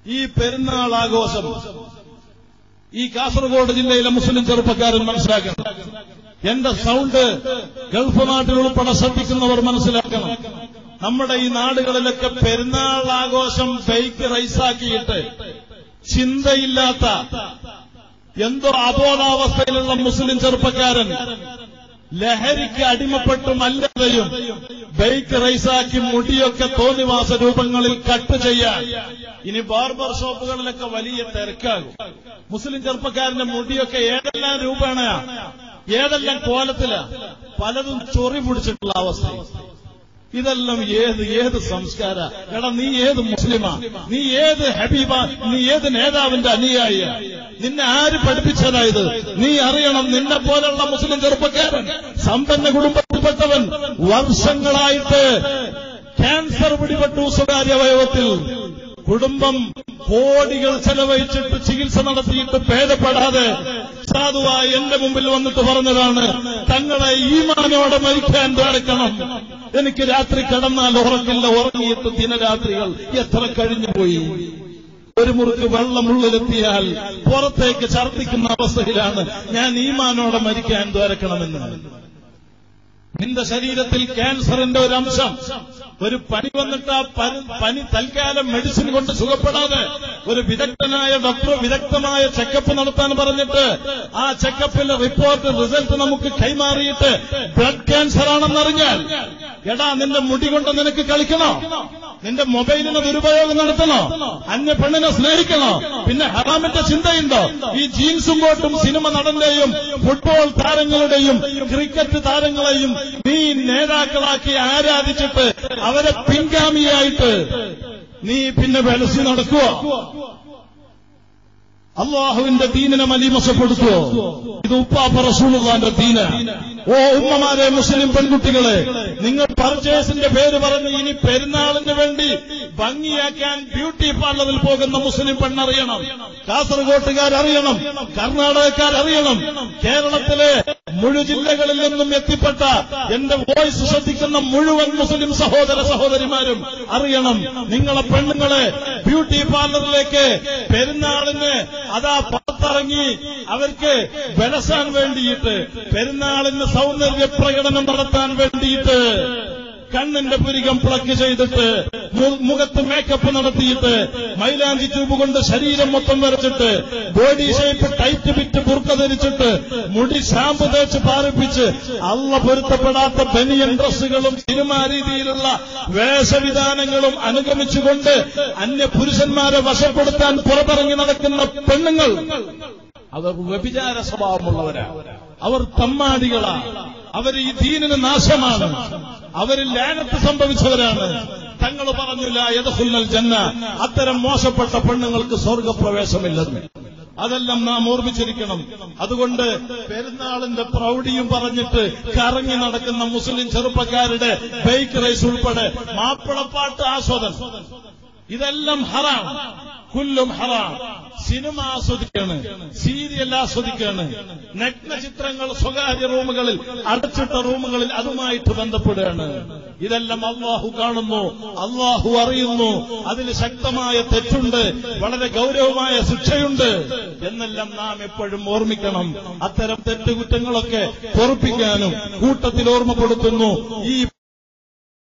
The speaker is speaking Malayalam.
ഈ പെരുന്നാൾ ആഘോഷം ഈ കാസർഗോഡ് ജില്ലയിലെ മുസ്ലിം ചെറുപ്പക്കാരൻ മനസ്സിലാക്കണം എന്റെ സൗണ്ട് ഗൾഫ് നാട്ടിൽ ഉൾപ്പെടെ ശ്രദ്ധിക്കുന്നവർ മനസ്സിലാക്കണം നമ്മുടെ ഈ നാടുകളിലൊക്കെ പെരുന്നാൾ ആഘോഷം ബൈക്ക് റൈസാക്കിയിട്ട് ചിന്തയില്ലാത്ത എന്തോ അബോധാവസ്ഥയിലുള്ള മുസ്ലിം ചെറുപ്പക്കാരൻ ലഹരിക്ക് അടിമപ്പെട്ടും അല്ലാതെയും ബൈക്ക് റൈസാക്കി മുടിയൊക്കെ തോന്നിവാസ രൂപങ്ങളിൽ കട്ട് ചെയ്യാൻ ഇനി ബാർബർ ഷോപ്പുകളിലൊക്കെ വലിയ തിരക്കാകും മുസ്ലിം ചെറുപ്പക്കാരന്റെ മുടിയൊക്കെ ഏതെല്ലാം രൂപേണ ഏതെല്ലാം കോലത്തിലാ പലതും ചൊറി പിടിച്ചിട്ടുള്ള അവസ്ഥ ഇതെല്ലാം ഏത് ഏത് സംസ്കാര എടാ നീ ഏത് മുസ്ലിമാ നീ ഏത് ഹബീബ നീ ഏത് നേതാവിന്റെ അനുയായിയ നിന്നെ ആര് പഠിപ്പിച്ചതാ ഇത് നീ അറിയണം നിന്നെ പോലുള്ള മുസ്ലിം ചെറുപ്പക്കാരൻ സമ്പന്ന കുടുംബത്തിൽപ്പെട്ടവൻ വർഷങ്ങളായിട്ട് ക്യാൻസർ പിടിപെട്ടു സ്വകാര്യ അവയവത്തിൽ കുടുംബം കോടികൾ ചെലവഴിച്ചിട്ട് ചികിത്സ നടത്തിയിട്ട് ഭേദപ്പെടാതെ സാധുവായി എന്റെ മുമ്പിൽ വന്നിട്ട് പറഞ്ഞതാണ് തങ്ങളെ ഈമാനോടെ മരിക്കാൻ പാടിക്കണം എനിക്ക് രാത്രി കിടന്നാൽ ഉറങ്ങില്ല ഉറങ്ങിയിട്ട് ദിനരാത്രികൾ എത്ര കഴിഞ്ഞുപോയി ഒരു മുറുക്ക് വെള്ളമുള്ളിലെത്തിയാൽ പുറത്തേക്ക് ഛർദ്ദിക്കുന്ന അവസ്ഥയിലാണ് ഞാൻ ഈമാനോടെ മരിക്കാൻ ദ്വാരക്കണമെന്ന് നിന്റെ ശരീരത്തിൽ ക്യാൻസറിന്റെ ഒരു അംശം ഒരു പനി വന്നിട്ട് ആ പനി പനി തൽക്കാലം മെഡിസിൻ കൊണ്ട് സുഖപ്പെടാതെ ഒരു വിദഗ്ധനായ ഡോക്ടർ വിദഗ്ധമായ ചെക്കപ്പ് നടത്താൻ പറഞ്ഞിട്ട് ആ ചെക്കപ്പിലെ റിപ്പോർട്ട് റിസൾട്ട് നമുക്ക് കൈമാറിയിട്ട് ബ്ലഡ് ക്യാൻസർ ആണെന്നറിഞ്ഞാൽ എടാ നിന്റെ മുടി കൊണ്ട് നിനക്ക് കളിക്കണോ നിന്റെ മൊബൈലിന് ദുരുപയോഗം നടത്തണോ അന്യ പെണ്ണിനെ സ്നേഹിക്കണോ പിന്നെ ഹറാമിന്റെ ചിന്തയുണ്ടോ ഈ ജീൻസും കോട്ടും സിനിമ നടന്റെയും ഫുട്ബോൾ താരങ്ങളുടെയും ക്രിക്കറ്റ് താരങ്ങളെയും നീ നേതാക്കളാക്കി ആരാധിച്ചിട്ട് അവരെ പിൻഗാമിയായിട്ട് നീ പിന്നെ വെലസി നടക്കുവോ അള്ളാഹുവിന്റെ ദീനിനെ മലീമസപ്പെടുത്തുവോ ഇത് ഉപ്പാപ്പ റസൂലുള്ളാന്റെ ദീന ഓ ഉമ്മമാരെ മുസ്ലിം പെൺകുട്ടികളെ നിങ്ങൾ പർച്ചേസിന്റെ പേര് പറഞ്ഞ് ഇനി പെരുന്നാളിന് വേണ്ടി ഭംഗിയാക്കാൻ ബ്യൂട്ടി പാർലറിൽ പോകുന്ന മുസ്ലിം പെണ്ണറിയണം കാസർഗോട്ടുകാരറിയണം കർണാടകക്കാരറിയണം കേരളത്തിലെ മുഴു ജില്ലകളിൽ നിന്നും എത്തിപ്പെട്ട എന്റെ വോയിസ് ശ്രദ്ധിക്കുന്ന മുഴുവൻ മുസ്ലിം സഹോദര സഹോദരിമാരും അറിയണം നിങ്ങളെ പെണ്ണുങ്ങളെ ബ്യൂട്ടി പാർലറിലേക്ക് പെരുന്നാളിന് അതാ പുറത്തിറങ്ങി അവർക്ക് വിലസാൻ വേണ്ടിയിട്ട് പെരുന്നാളിന് സൗന്ദര്യ പ്രകടനം നടത്താൻ വേണ്ടിയിട്ട് കണ്ണിന്റെ പുരികം പ്ലക്ക് ചെയ്തിട്ട് മു- മുഖത്ത് മേക്കപ്പ് നടത്തിയിട്ട് മൈലാഞ്ചി ട്യൂബ് കൊണ്ട് ശരീരം മൊത്തം വരച്ചിട്ട് ബോഡി ഷേപ്പ് ടൈറ്റ് വിറ്റ് ബുർക്ക ധരിച്ചിട്ട് മുടി ഷാമ്പു തേച്ച് പാറിപ്പിച്ച് അള്ള പൊരുത്തപ്പെടാത്ത ബനിയൻ ഡ്രസ്സുകളും സിനിമാ രീതിയിലുള്ള വേഷവിധാനങ്ങളും അനുഗമിച്ചുകൊണ്ട് അന്യ പുരുഷന്മാരെ വശപ്പെടുത്താൻ പുറത്തിറങ്ങി നടക്കുന്ന പെണ്ണുങ്ങൾ അവർ വ്യഭിചാര സ്വഭാവമുള്ളവരാ അവർ തമ്മാടികളാ അവർ ഈ ദീനിന് നാശമാണ് അവരിൽ ലാനത്ത് സംഭവിച്ചവരാണ് തങ്ങൾ പറഞ്ഞില്ല യദഹുല്ലൽ ജന്ന അത്തരം മോശപ്പെട്ട പെണ്ണുങ്ങൾക്ക് സ്വർഗപ്രവേശമില്ലെന്ന് അതെല്ലാം നാം ഓർമ്മിച്ചിരിക്കണം അതുകൊണ്ട് പെരുന്നാളിന്റെ പ്രൗഢിയും പറഞ്ഞിട്ട് കറങ്ങി നടക്കുന്ന മുസ്ലിം ചെറുപ്പക്കാരുടെ ബൈക്ക് റേസ് ഉൾപ്പെടെ മാപ്പിളപ്പാട്ട് ആസ്വാദനം ഇതെല്ലാം ഹറാം കുല്ലും ഹറാം സിനിമ ആസ്വദിക്കാണ് സീരിയൽ ആസ്വദിക്കാണ് നഗ്ന ചിത്രങ്ങൾ സ്വകാര്യ റൂമുകളിൽ അടച്ചിട്ട റൂമുകളിൽ അതുമായിട്ട് ബന്ധപ്പെടുകയാണ് ഇതെല്ലാം അള്ളാഹു കാണുന്നു അള്ളാഹു അറിയുന്നു അതിൽ ശക്തമായ തെറ്റുണ്ട് വളരെ ഗൗരവമായ ശിക്ഷയുണ്ട് എന്നെല്ലാം നാം എപ്പോഴും ഓർമ്മിക്കണം അത്തരം തെറ്റുകുറ്റങ്ങളൊക്കെ പൊറുപ്പിക്കാനും കൂട്ടത്തിൽ ഓർമ്മപ്പെടുത്തുന്നു ഈ